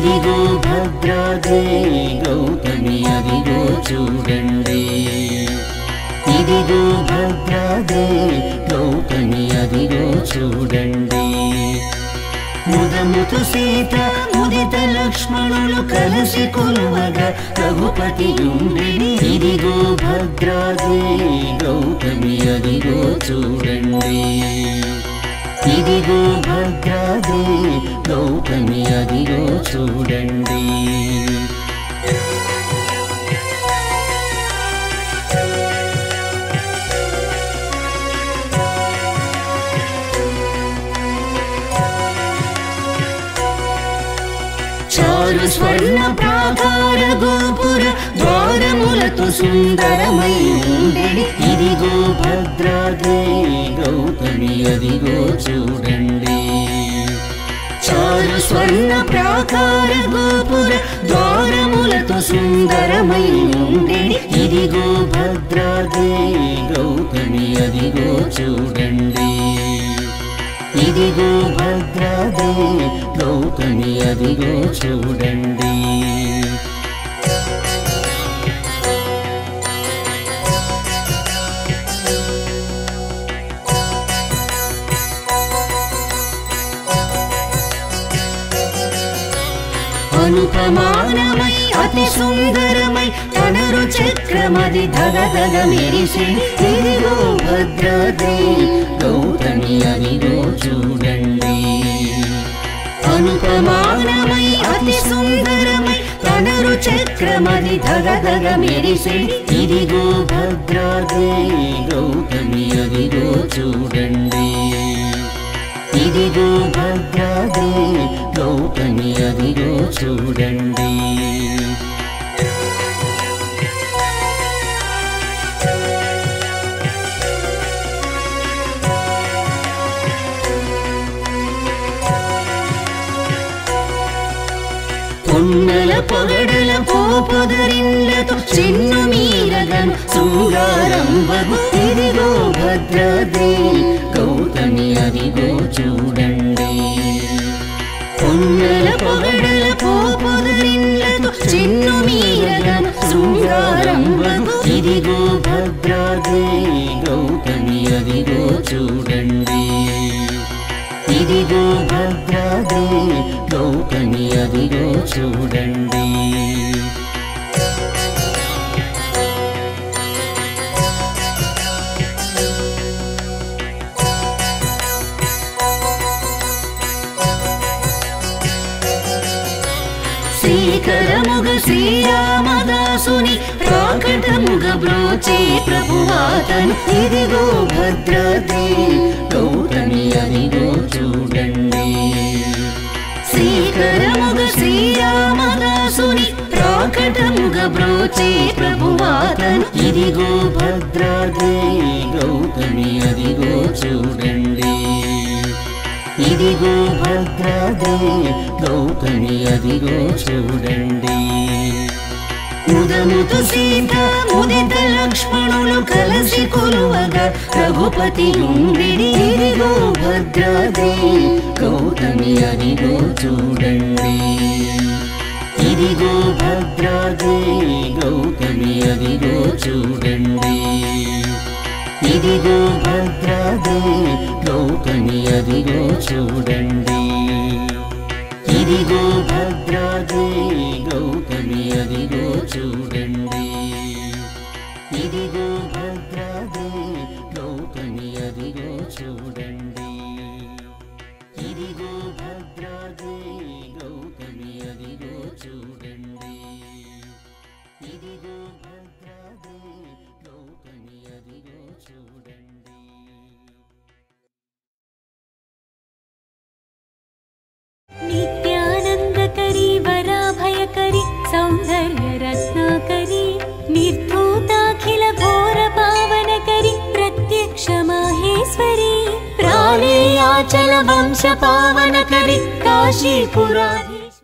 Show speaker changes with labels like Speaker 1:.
Speaker 1: ఇదిగో భద్రాదే గౌతమి అదిగో చూడండి ఇదిగో భద్రాదే గౌతమి అదిగో చూడండి ముదముతు సీత ముదిత లక్ష్మణులు కలిసి కొలువగా రఘుపతి ఉండెడి ఇదిగో భద్రాదే గౌతమి అదిగో చూడండి ఇదిగో భద్రాదే గౌతమి అదిగో చూడండి చారు స్వర్ణ ప్రాకార గోపుర ద్వారములతో సుందరమై ఉండెడి ఇదిగో భద్రాదే గౌతమి అదిగో చూడండి చారు స్వర్ణ ప్రాకార గోపుర ద్వారములతో సుందరమై ఉండెడి ఇదిగో భద్రాదే గౌతమి అదిగో చూడండి ఇదిగో భద్రాదే గౌతమి అదిగో చూడండి అనుపమానమై అతి సుందరమై తనరు చక్రమది ధగ ధగ మెరిసి ఇదిగో భద్రాదే గౌతమి అదిగో చూడండి అనుపమానమై అతి సుందరమై తనరు చక్రమది ధగ ధగ మెరిసి ఇదిగో భద్రాదే గౌతమి అదిగో చూడండి ఇదిగో భద్రాదే గౌతమి అదిగో చూడండి పొన్నల పొగడల పోపొదరిల్లతో చిన్ను మీరగను శృంగారంబగు ఇదిగో భద్రదే గౌతమి అదిగో చూడండి పొన్నల పొగడల పోపొదరిల్లతో చిన్ను మీరగను శృంగారంబగు ఇదిగో భద్రదే గౌతమి అదిగో చూడండి ఇదిగో భద్రాదే గౌతమి అదిగో చూడండి శ్రీకరముగ శ్రీరామదాసుని ప్రాకటముగ బ్రోచే ప్రభువాతను ఇదిగో భద్రదే గౌతమి అదిగో చూడండి శ్రీకరముగ శ్రీరామదాసుని ప్రాకటముగ బ్రోచే ప్రభువాతను ఇదిగో భద్రదే గౌతమి అదిగో చూడండి ఇదిగో భద్రదే గౌతమి అదిగో చూడండి ముదముతు సీత ముదిత లక్ష్మణులు కలిసి కొలువగా రఘుపతి ఉండిడి ఇదిగో భద్రదే గౌతమి అదిగో చూడండి ఇదిగో భద్రదే గౌతమి అదిగో చూడండి ఇదిగో భద్రదే గౌతమి అదిగో చూడండి ఇదిగో భద్రదే గౌతమి అదిగో చూడండి ఇదిగో భద్రదే గౌతమి అదిగో చూడండి ఇదిగో భద్రదే గౌతమి అదిగో చూడండి ఇదిగో భద్రదే గౌతమి అదిగో చూడండి
Speaker 2: नित्यानन्दकरी वराभयकरी सौन्दर्यरत्नाकरी निर्धूताखिलघोरपावनकरी प्रत्यक्षमाहेश्वरी प्रालेयाचलवंशपावनकरी काशीपुराधीश